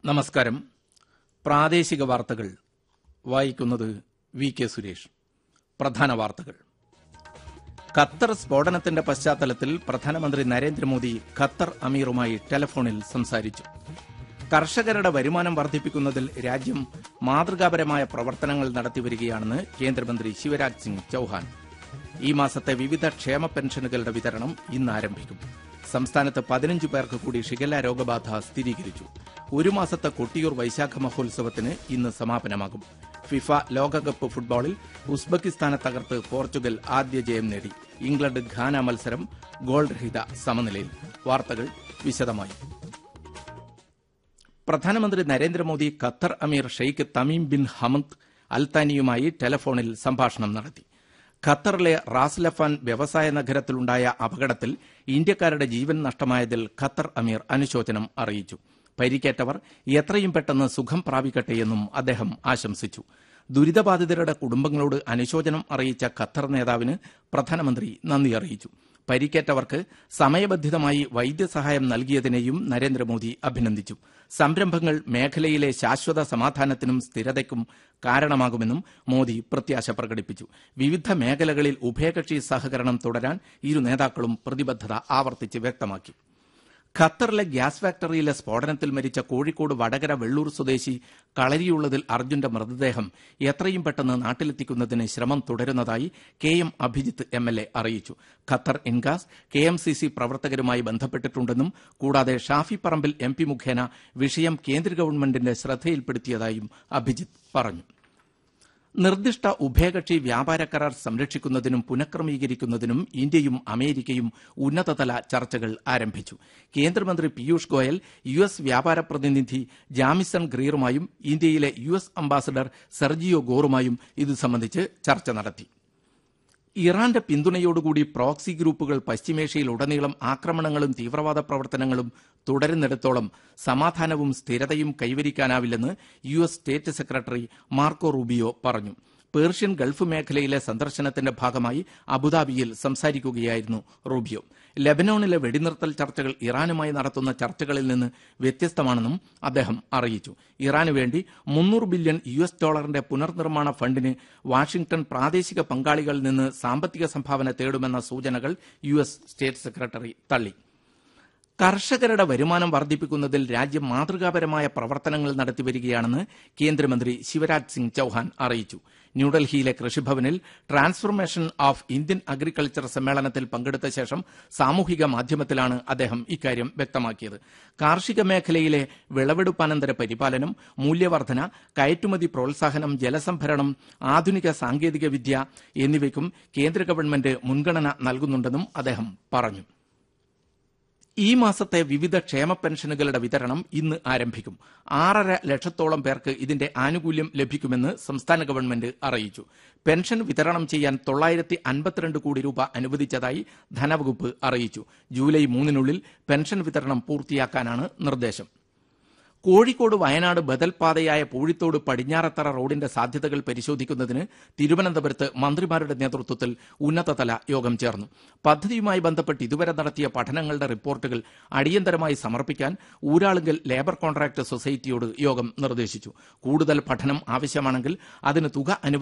നമസ്കാരം പ്രാദേശിക വാർത്തകൾ വായിക്കുന്നത് വി കെ സുരേഷ് പ്രധാന വാർത്തകൾ ഖത്തർ സ്ഫോടനത്തിന്റെ പശ്ചാത്തലത്തിൽ പ്രധാനമന്ത്രി നരേന്ദ്രമോദി ഖത്തർ അമീറുമായി ടെലഫോണിൽ സംസാരിച്ചു കർഷകരുടെ വരുമാനം വർദ്ധിപ്പിക്കുന്നതിൽ രാജ്യം മാതൃകാപരമായ പ്രവർത്തനങ്ങൾ നടത്തിവരികയാണെന്ന് കേന്ദ്രമന്ത്രി ശിവരാജ് സിംഗ് ചൌഹാൻ ഈ മാസത്തെ വിവിധ ക്ഷേമ പെൻഷനുകളുടെ വിതരണം ഇന്ന് ആരംഭിക്കും സംസ്ഥാനത്ത് പതിനഞ്ച് പേർക്ക് കൂടി ഷിഗല്ല രോഗബാധ സ്ഥിരീകരിച്ചു ഒരു മാസത്തെ കൊട്ടിയൂർ വൈശാഖ മഹോത്സവത്തിന് ഇന്ന് സമാപനമാകും ഫിഫ ലോകകപ്പ് ഫുട്ബോളിൽ ഉസ്ബെക്കിസ്ഥാനെ തകർത്ത് പോർച്ചുഗൽ ആദ്യ ജയം നേടി ഇംഗ്ലണ്ട് ഘാന മത്സരം ഗോൾ രഹിത സമനിലയിൽ വാർത്തകൾ വിശദമായി പ്രധാനമന്ത്രി നരേന്ദ്രമോദി ഖത്തർ അമീർ ഷെയ്ഖ് തമീം ബിൻ ഹമദ് അൽത്താനിയുമായി ടെലഫോണിൽ സംഭാഷണം നടത്തി ഖത്തറിലെ റാസ്ലഫാൻ വ്യവസായ നഗരത്തിലുണ്ടായ അപകടത്തിൽ ഇന്ത്യക്കാരുടെ ജീവൻ നഷ്ടമായതിൽ ഖത്തർ അമീർ അനുശോചനം അറിയിച്ചു പരിക്കേറ്റവർ എത്രയും പെട്ടെന്ന് സുഖം പ്രാപിക്കട്ടെയെന്നും അദ്ദേഹം ആശംസിച്ചു ദുരിതബാധിതരുടെ കുടുംബങ്ങളോട് അനുശോചനം അറിയിച്ച ഖത്തർ നേതാവിന് പ്രധാനമന്ത്രി നന്ദി അറിയിച്ചു പരിക്കേറ്റവർക്ക് സമയബന്ധിതമായി വൈദ്യസഹായം നൽകിയതിനെയും നരേന്ദ്രമോദി അഭിനന്ദിച്ചു സംരംഭങ്ങൾ മേഖലയിലെ ശാശ്വത സമാധാനത്തിനും സ്ഥിരതയ്ക്കും കാരണമാകുമെന്നും മോദി പ്രത്യാശ പ്രകടിപ്പിച്ചു വിവിധ മേഖലകളിൽ ഉഭയകക്ഷി സഹകരണം തുടരാൻ ഇരു നേതാക്കളും പ്രതിബദ്ധത ആവർത്തിച്ച് വ്യക്തമാക്കി ഖത്തറിലെ ഗ്യാസ് ഫാക്ടറിയിലെ സ്ഫോടനത്തിൽ മരിച്ച കോഴിക്കോട് വടകര വെള്ളൂർ സ്വദേശി കളരിയുള്ളതിൽ അർജുന്റെ മൃതദേഹം എത്രയും പെട്ടെന്ന് നാട്ടിലെത്തിക്കുന്നതിന് ശ്രമം തുടരുന്നതായി K M Abhijith M L A അറിയിച്ചു ഖത്തർ ഇൻഗാസ് കെ എം സി സി പ്രവർത്തകരുമായി ബന്ധപ്പെട്ടിട്ടുണ്ടെന്നും കൂടാതെ ഷാഫി പറമ്പിൽ എം പി മുഖേന വിഷയം കേന്ദ്ര ഗവൺമെന്റിന്റെ ശ്രദ്ധയിൽപ്പെടുത്തിയതായും അഭിജിത്ത് പറഞ്ഞു നിർദ്ദിഷ്ട ഉഭയകക്ഷി വ്യാപാര കരാർ സംരക്ഷിക്കുന്നതിനും പുനഃക്രമീകരിക്കുന്നതിനും ഇന്ത്യയും അമേരിക്കയും ഉന്നതതല ചർച്ചകൾ ആരംഭിച്ചു കേന്ദ്രമന്ത്രി പീയൂഷ് ഗോയൽ യു എസ് വ്യാപാര പ്രതിനിധി ജാമിസൺ ഗ്രീറുമായും ഇന്ത്യയിലെ യു എസ് അംബാസഡർ സെർജിയോ ഗോറുമായും ഇത് സംബന്ധിച്ച് ചർച്ച നടത്തി ഇറാന്റെ പിന്തുണയോടുകൂടി പ്രോക്സി ഗ്രൂപ്പുകൾ പശ്ചിമേഷ്യയിലുടനീളം ആക്രമണങ്ങളും തീവ്രവാദ പ്രവർത്തനങ്ങളും തുടരുന്നിടത്തോളം സമാധാനവും സ്ഥിരതയും കൈവരിക്കാനാവില്ലെന്ന് U S state secretary Marco Rubio പറഞ്ഞു പേർഷ്യൻ ഗൾഫ് മേഖലയിലെ സന്ദർശനത്തിന്റെ ഭാഗമായി അബുദാബിയിൽ സംസാരിക്കുകയായിരുന്നു റൂബിയോ ലെബനോണിലെ വെടിനിർത്തൽ ചർച്ചകൾ ഇറാനുമായി നടത്തുന്ന ചർച്ചകളിൽ നിന്ന് വ്യത്യസ്തമാണെന്നും അദ്ദേഹം അറിയിച്ചു ഇറാന് വേണ്ടി മുന്നൂറ് ബില്യൺ യു എസ് ഡോളറിന്റെ പുനർനിർമ്മാണ ഫണ്ടിന് വാഷിംഗ്ടൺ പ്രാദേശിക പങ്കാളികളിൽ നിന്ന് സാമ്പത്തിക സംഭാവന തേടുമെന്ന സൂചനകൾ യു എസ് സ്റ്റേറ്റ് സെക്രട്ടറി തള്ളി കർഷകരുടെ വരുമാനം വർദ്ധിപ്പിക്കുന്നതിൽ രാജ്യം മാതൃകാപരമായ പ്രവർത്തനങ്ങൾ നടത്തിവരികയാണെന്ന് കേന്ദ്രമന്ത്രി ശിവരാജ് സിംഗ് ചൌഹാൻ അറിയിച്ചു ന്യൂഡൽഹിയിലെ കൃഷിഭവനിൽ ട്രാൻസ്ഫോർമേഷൻ ഓഫ് ഇന്ത്യൻ അഗ്രികൾച്ചർ സമ്മേളനത്തിൽ പങ്കെടുത്ത ശേഷം സാമൂഹിക മാധ്യമത്തിലാണ് അദ്ദേഹം ഇക്കാര്യം വ്യക്തമാക്കിയത് കാർഷിക മേഖലയിലെ വിളവെടുപ്പാനന്തര പരിപാലനം മൂല്യവർധന കയറ്റുമതി പ്രോത്സാഹനം ജലസംഭരണം ആധുനിക സാങ്കേതിക വിദ്യ എന്നിവയ്ക്കും കേന്ദ്ര ഗവൺമെന്റ് മുൻഗണന നൽകുന്നുണ്ടെന്നും അദ്ദേഹം പറഞ്ഞു ഈ മാസത്തെ വിവിധ ക്ഷേമ പെൻഷനുകളുടെ വിതരണം ഇന്ന് ആരംഭിക്കും ആറര ലക്ഷത്തോളം പേർക്ക് ഇതിന്റെ ആനുകൂല്യം ലഭിക്കുമെന്ന് സംസ്ഥാന ഗവൺമെന്റ് അറിയിച്ചു പെൻഷൻ വിതരണം ചെയ്യാൻ തൊള്ളായിരത്തി അൻപത്തിരണ്ട് കോടി രൂപ അനുവദിച്ചതായി ധനവകുപ്പ് അറിയിച്ചു ജൂലൈ മൂന്നിനുള്ളിൽ പെൻഷൻ വിതരണം പൂർത്തിയാക്കാനാണ് നിർദ്ദേശം കോഴിക്കോട് വയനാട് ബദൽ പാതയായ പൂഴിത്തോട് പടിഞ്ഞാറത്തറ റോഡിന്റെ സാധ്യതകൾ പരിശോധിക്കുന്നതിന് തിരുവനന്തപുരത്ത് മന്ത്രിമാരുടെ നേതൃത്വത്തിൽ ഉന്നതതല യോഗം ചേർന്നു പദ്ധതിയുമായി ബന്ധപ്പെട്ട് ഇതുവരെ നടത്തിയ പഠനങ്ങളുടെ റിപ്പോർട്ടുകൾ അടിയന്തരമായി സമർപ്പിക്കാൻ ഊരാളുങ്കൽ ലേബർ കോൺട്രാക്ട് സൊസൈറ്റിയോട് യോഗം നിർദ്ദേശിച്ചു കൂടുതൽ പഠനം ആവശ്യമാണെങ്കിൽ അതിന് തുക